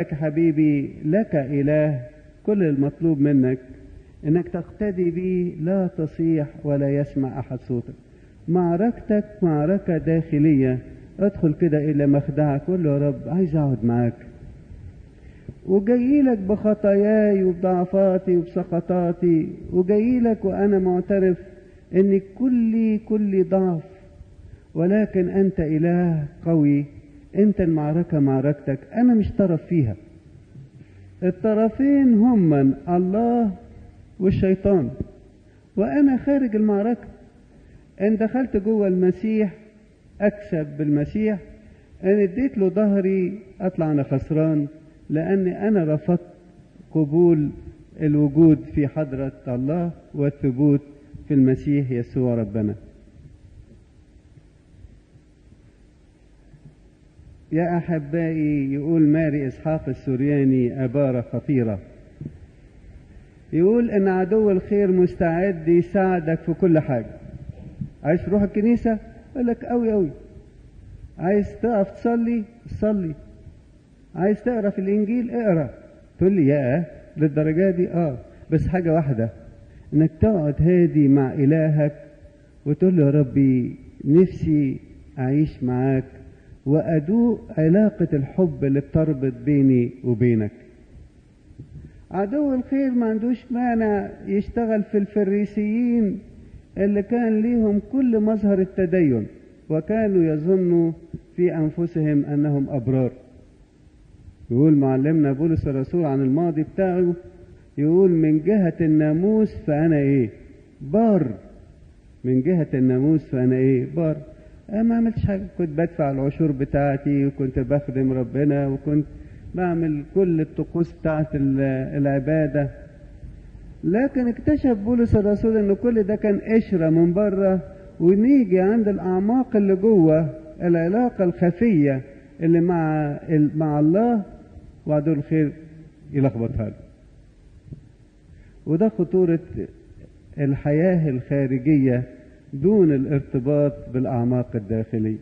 لك حبيبي لك إله كل المطلوب منك انك تقتدي به لا تصيح ولا يسمع احد صوتك معركتك معركة داخلية ادخل كده الى مخدعك قول له يا رب عايز اقعد معاك وجاي لك بخطاياي وبضعفاتي وبسقطاتي وجاي لك وانا معترف ان كلي كلي ضعف ولكن انت اله قوي انت المعركة معركتك انا مش طرف فيها الطرفين هما الله والشيطان وانا خارج المعركة ان دخلت جوه المسيح اكسب بالمسيح ان اديت له ظهري اطلع انا خسران لاني انا رفضت قبول الوجود في حضرة الله والثبوت في المسيح يسوع ربنا يا احبائي يقول ماري اسحاق السورياني عبارة خطيرة يقول ان عدو الخير مستعد يساعدك في كل حاجة عايز تروح الكنيسة يقول لك قوي قوي عايز تقف تصلي صلي عايز تقرا في الانجيل اقرا تقول لي يا للدرجة دي اه بس حاجة واحدة انك تقعد هادي مع الهك وتقول له يا ربي نفسي اعيش معاك وادوق علاقة الحب اللي بتربط بيني وبينك عدو الخير ما عندوش مانع يشتغل في الفريسيين اللي كان ليهم كل مظهر التدين وكانوا يظنوا في انفسهم انهم ابرار يقول معلمنا بولس الرسول عن الماضي بتاعه يقول من جهة الناموس فأنا إيه بار من جهة الناموس فأنا إيه بار أنا ما عملتش حاجة كنت بدفع العشور بتاعتي وكنت بخدم ربنا وكنت بعمل كل الطقوس بتاعت العبادة لكن اكتشف بولس الرسول ان كل ده كان قشرة من بره ونيجي عند الاعماق اللي جوه العلاقة الخفية اللي مع مع الله وعدو الخير يلخبطها له وده خطورة الحياة الخارجية دون الارتباط بالأعماق الداخلية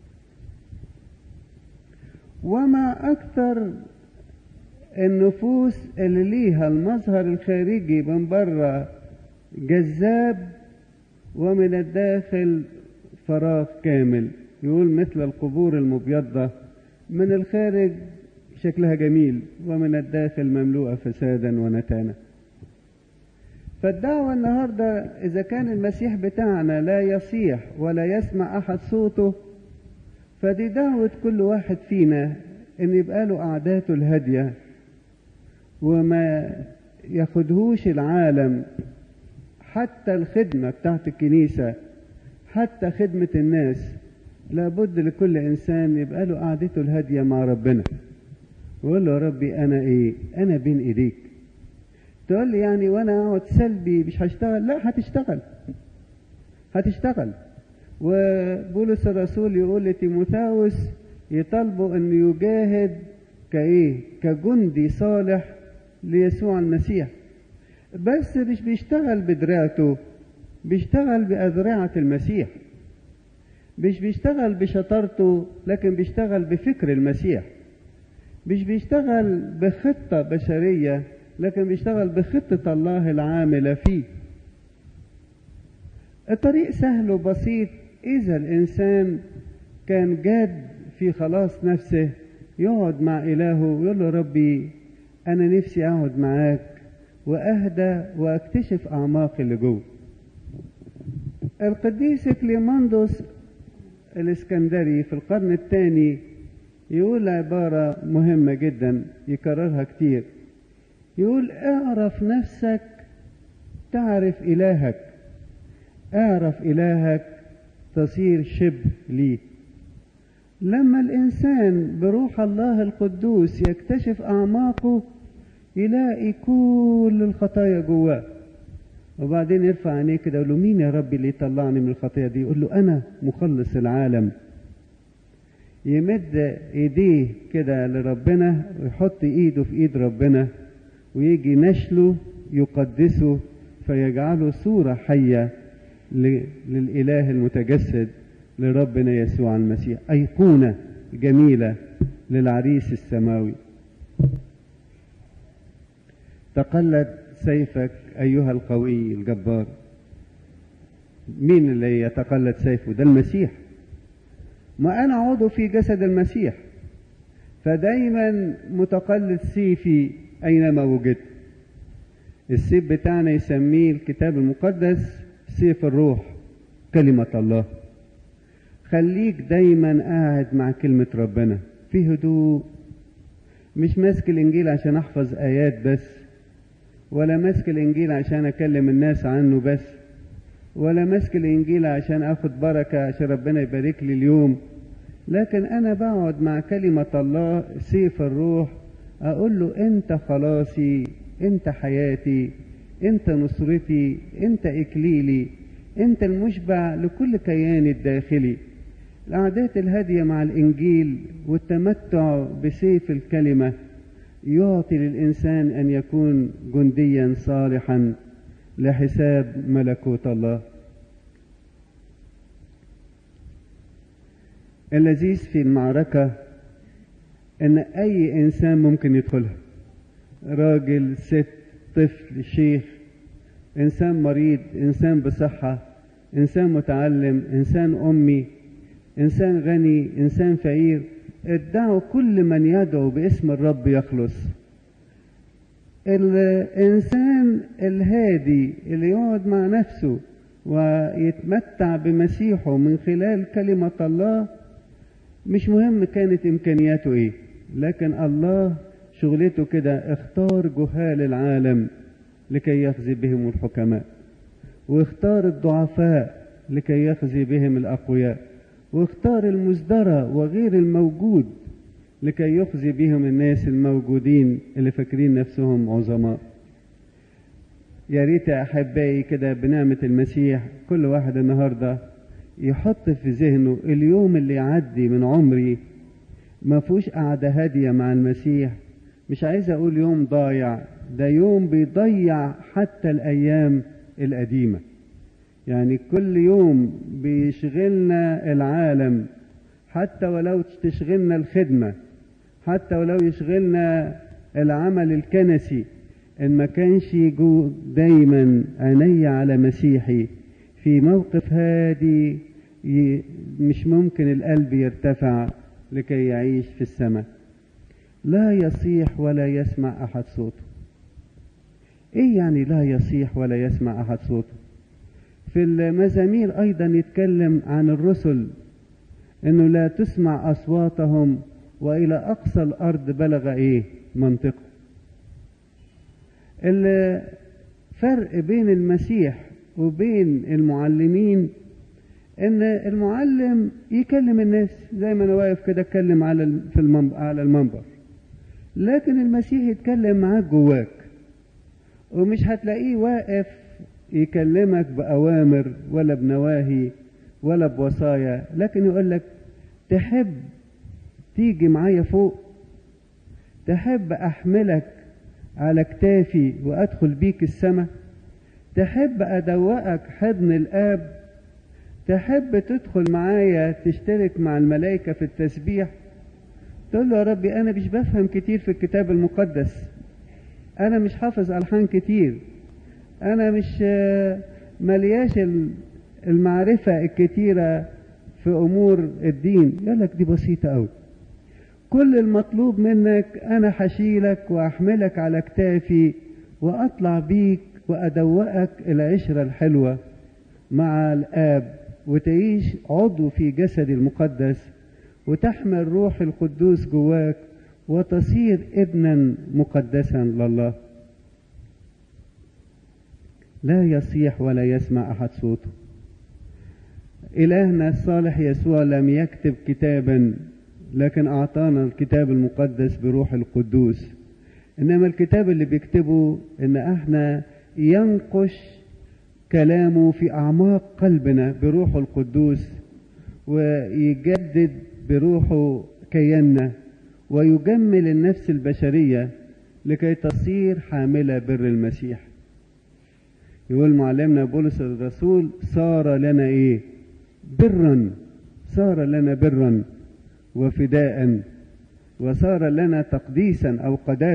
وما أكثر النفوس اللي ليها المظهر الخارجي من بره جذاب ومن الداخل فراغ كامل يقول مثل القبور المبيضة من الخارج شكلها جميل ومن الداخل مملوءة فسادا ونتانا فالدعوة النهاردة إذا كان المسيح بتاعنا لا يصيح ولا يسمع أحد صوته فدي دعوة كل واحد فينا إن يبقى له قعداته الهادية وما ياخدهوش العالم حتى الخدمة بتاعت الكنيسة حتى خدمة الناس لابد لكل إنسان يبقى له قعدته الهادية مع ربنا ويقول له يا ربي أنا إيه أنا بين إيديك تقول لي يعني وأنا أقعد سلبي مش هشتغل لا هتشتغل هتشتغل وبولس الرسول يقول لتيموثاوس يطالبه أن يجاهد كإيه كجندي صالح ليسوع المسيح بس مش بيشتغل بدراعته بيشتغل بأذرعة المسيح مش بيشتغل بشطارته لكن بيشتغل بفكر المسيح مش بيشتغل بخطة بشرية لكن بيشتغل بخطة الله العاملة فيه الطريق سهل وبسيط إذا الإنسان كان جاد في خلاص نفسه يقعد مع إلهه ويقول له ربي أنا نفسي أقعد معاك وأهدى وأكتشف أعماق اللي جوه القديس كليماندوس الإسكندري في القرن الثاني يقول عبارة مهمة جدا يكررها كتير يقول اعرف نفسك تعرف إلهك اعرف إلهك تصير شبه ليه لما الإنسان بروح الله القدوس يكتشف أعماقه يلاقي كل الخطايا جواه وبعدين يرفع عينيه كده يقول له مين يا ربي اللي يطلعني من الخطيه دي يقول له انا مخلص العالم يمد ايديه كده لربنا ويحط ايده في ايد ربنا ويجي نشله يقدسه فيجعله صوره حيه للاله المتجسد لربنا يسوع المسيح ايقونه جميله للعريس السماوي تقلد سيفك أيها القوي الجبار مين اللي يتقلد سيفه ده المسيح ما أنا عضو في جسد المسيح فدايما متقلد سيفي أينما وجدت السيف بتاعنا يسميه الكتاب المقدس سيف الروح كلمة الله خليك دايما قاعد مع كلمة ربنا في هدوء مش ماسك الإنجيل عشان أحفظ آيات بس ولا ماسك الإنجيل عشان أكلم الناس عنه بس ولا ماسك الإنجيل عشان أخد بركة عشان ربنا يبارك لي اليوم لكن أنا بقعد مع كلمة الله سيف الروح أقول له أنت خلاصي أنت حياتي أنت نصرتي أنت إكليلي أنت المشبع لكل كياني الداخلي العادات الهادية مع الإنجيل والتمتع بسيف الكلمة يعطي للإنسان أن يكون جنديا صالحا لحساب ملكوت الله اللذيذ في المعركة أن أي إنسان ممكن يدخلها راجل ست طفل شيخ إنسان مريض إنسان بصحة إنسان متعلم إنسان أمي إنسان غني إنسان فقير ادعوا كل من يدعو باسم الرب يخلص الإنسان الهادي اللي يقعد مع نفسه ويتمتع بمسيحه من خلال كلمة الله مش مهم كانت إمكانياته إيه لكن الله شغلته كده اختار جهال العالم لكي يخزي بهم الحكماء واختار الضعفاء لكي يخزي بهم الأقوياء واختار المزدرى وغير الموجود لكي يخزي بهم الناس الموجودين اللي فاكرين نفسهم عظماء يا ريت يا احبائي كده بنعمه المسيح كل واحد النهارده يحط في ذهنه اليوم اللي يعدي من عمري ما فيهوش قعده هاديه مع المسيح مش عايز اقول يوم ضايع ده يوم بيضيع حتى الايام القديمه يعني كل يوم بيشغلنا العالم حتى ولو تشغلنا الخدمة حتى ولو يشغلنا العمل الكنسي إن ما كانش جو دايما عيني على مسيحي في موقف هادي مش ممكن القلب يرتفع لكي يعيش في السماء لا يصيح ولا يسمع أحد صوته إيه يعني لا يصيح ولا يسمع أحد صوته في المزامير أيضا يتكلم عن الرسل أنه لا تسمع أصواتهم وإلى أقصى الأرض بلغ إيه منطقه الفرق بين المسيح وبين المعلمين ان المعلم يكلم الناس زي ما انا واقف كده اتكلم على في المنبر على المنبر لكن المسيح يتكلم معاك جواك ومش هتلاقيه واقف يكلمك بأوامر ولا بنواهي ولا بوصايا لكن يقول لك تحب تيجي معايا فوق تحب أحملك على كتافي وأدخل بيك السماء تحب أدوقك حضن الآب تحب تدخل معايا تشترك مع الملائكة في التسبيح تقول له يا ربي أنا مش بفهم كتير في الكتاب المقدس أنا مش حافظ ألحان كتير أنا مش ملياش المعرفة الكتيرة في أمور الدين يقول لك دي بسيطة أوي كل المطلوب منك أنا حشيلك وأحملك على كتافي وأطلع بيك وأدوقك العشرة الحلوة مع الآب وتعيش عضو في جسدي المقدس وتحمل روح القدوس جواك وتصير ابنا مقدسا لله لا يصيح ولا يسمع أحد صوته إلهنا الصالح يسوع لم يكتب كتابا لكن أعطانا الكتاب المقدس بروح القدوس إنما الكتاب اللي بيكتبه إن إحنا ينقش كلامه في أعماق قلبنا بروح القدوس ويجدد بروحه كياننا ويجمل النفس البشرية لكي تصير حاملة بر المسيح يقول معلمنا بولس الرسول صار لنا ايه برا صار لنا برا وفداء وصار لنا تقديسا او قداسة